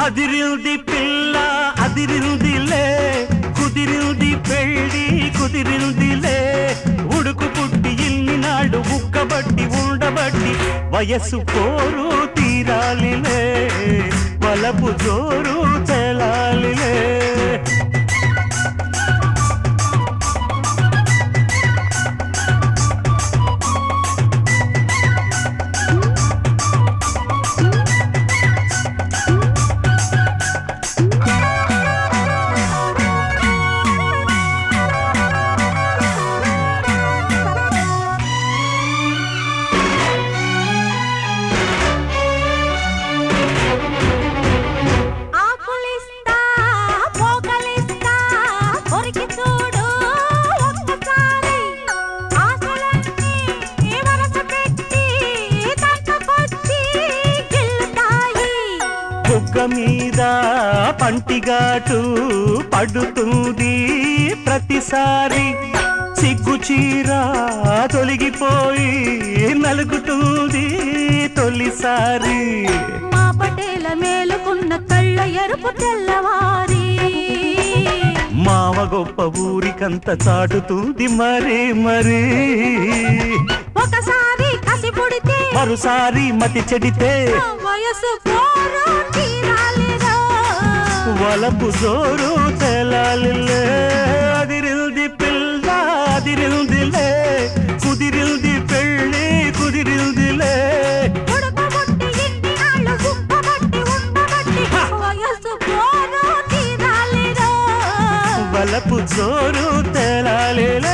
అదిరింది పిల్ల అదిరిందిలే కుదిరింది పెళ్ళి కుదిరిందిలే ఉడుకు పుట్టి ఇన్ని నాడు ఉక్కబట్టి ఉండబట్టి వయస్సు పోరు తీరాలిలే వలపు జోరు తెలాలిలే ఆకులిస్తా పోకలిస్తా కొరికి చూడు ఒక్కసారి ఆశలన్నీ వరస పెట్టి తట్టుకొచ్చి గిల్లుతాయి బుగ్గ మీద పంటిగాటు పడుతుంది ప్రతిసారి సిగ్గు చీర తొలగిపోయి నలుగుతుంది తొలిసారి మా పటేల మేలుకున్న కళ్ళ ఎరుపు తెల్లవారి మావ గొప్ప ఊరికంత చాటుతుంది మరీ మరీ ఒకసారి కసి పుడితే మరోసారి మతి చెడితే ఆ వయసు పోరు తీరాలిరా వలపు జోరు తెలాలిలే అదిరిల్ది పిల్ల అదిరిల్దిలే కుదిరిల్ది పెళ్ళి కుదిరిల్దిలే ఉడకబొట్టి ఇన్ని నాళ్ళు ఉప్పబట్టి ఉండబట్టి వయసు పోరు తీరాలిరా వలపు జోరు తెలాలిలే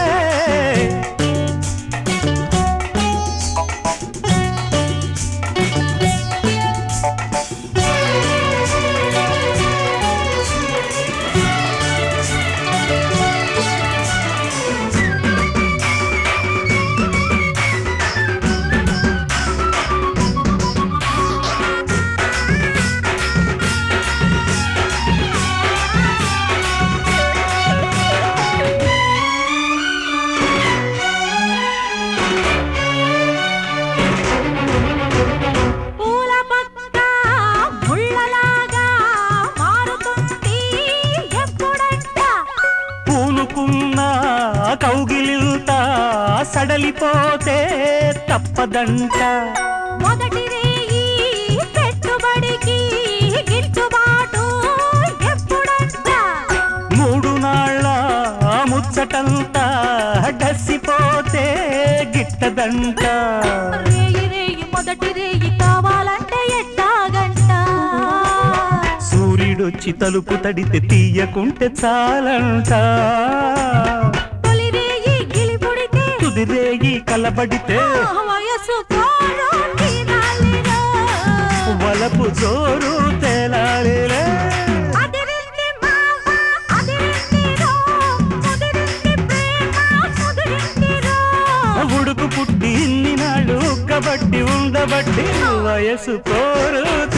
పూల పక్క ముళ్ళలాగా మారుతుంది ఎప్పుడంట పూనుకున్న కౌగిలింత సడలిపోతే తప్పదంట మొదటి రేయి పెట్టుబడికి గిట్టుబాటు ఎప్పుడంట మూడు నాళ్ళ ముచ్చటంతా డసిపోతే గిట్టదంట రేయి రేయి మొదటి రేయి కావాలంటే ఎట్టాగంట సూర్యుడొచ్చి తలుపు తడితే తీయకుంటే చాలంట తొలి రేయి గిలిపుడితే కుదిరేగి కలబడితే ఆ వయసు పోరు తీరాలిరా. వలపు జోరు తేలాలిలే అదిరింది మావ, అదిరింది రో, ముదిరింది ప్రేమ, ముదిరింది రో. ఉడుకు పుట్టి ఇన్ని నాళ్ళు ఉక్కబట్టి ఉండబట్టి వయసు పోరు